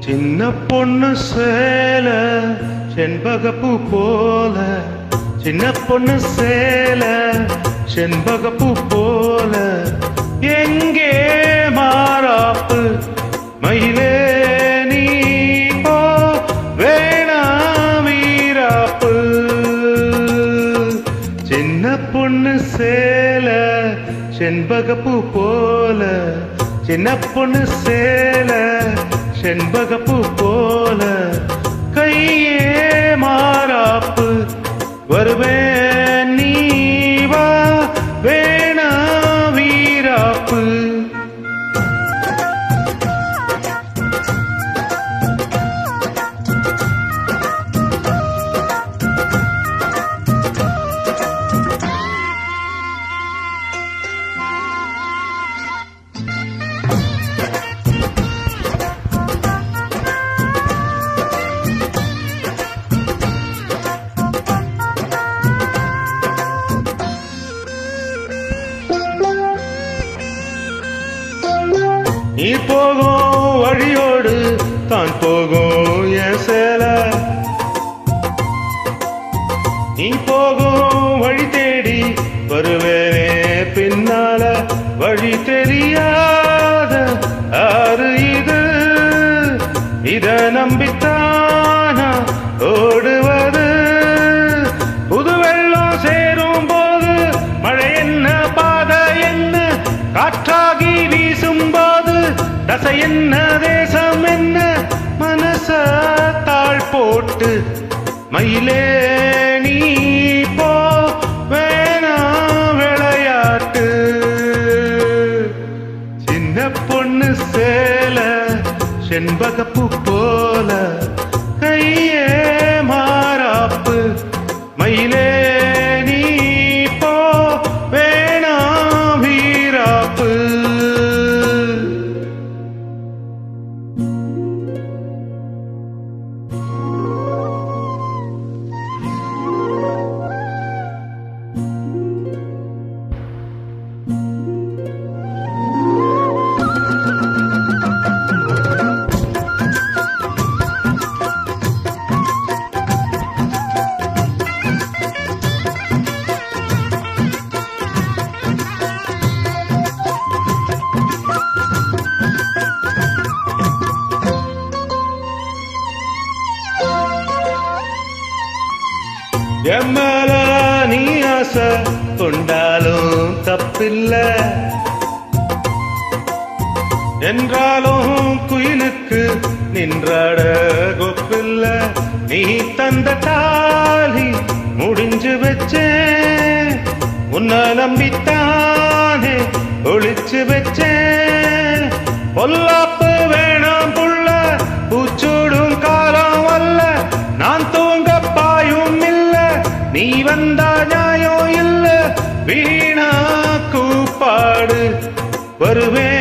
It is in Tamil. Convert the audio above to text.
சின்ன பொண்ணு சேல செண்பகப்பூ போல சின்ன பொண்ணு சேல செண்பகப்பூ போல எங்கே மாறாப்பு மயிலே நீ போ வேணா வீராப்பு சின்ன பொண்ணு சேல செண்பகப்பூ போல சின்ன பொண்ணு சேல செண்பகப்பூ போல கையே மாறாப்பு வருவேன் நீ வா வேணா வீராப்பு நீ போகும் வழியோடு தான் போகும் என் சேல நீ போகும் வழி தேடி வருவேனே பின்னால வழி தெரியாத ஆறு இது இத நம்பித்தானா ஓடுவது புது வெள்ளம் சேரும் போது மழை என்ன பாதை என்ன காற்றாகி வீசும் போது தசை என்ன தேசம் என்ன மனச தாழ் போட்டு மயிலே நீ போ வேணா விளையாட்டு சின்ன பொண்ணு சேல செண்பகப்பூ போல கையே மாறாப்பு மயிலே நீ போ வேணா வீராப்பு எம்மல நீ ஆசை கொண்டாலும் தப்பில்ல என்றாலும் குயிலுக்கு நின்றாட கொப்பில்ல நீ தந்த தாலி முடிஞ்சு வச்சேன் உன்னை நம்பித்தானே ஒளிச்சு வச்சேன் பொல்லாப்பு வேணாம் புள்ள பூச்சூடும் காலம் அல்ல நான் தூங்க பாயும் இல்ல நீ வந்தா நியாயம் இல்ல வீணா கூப்பாடு வருவே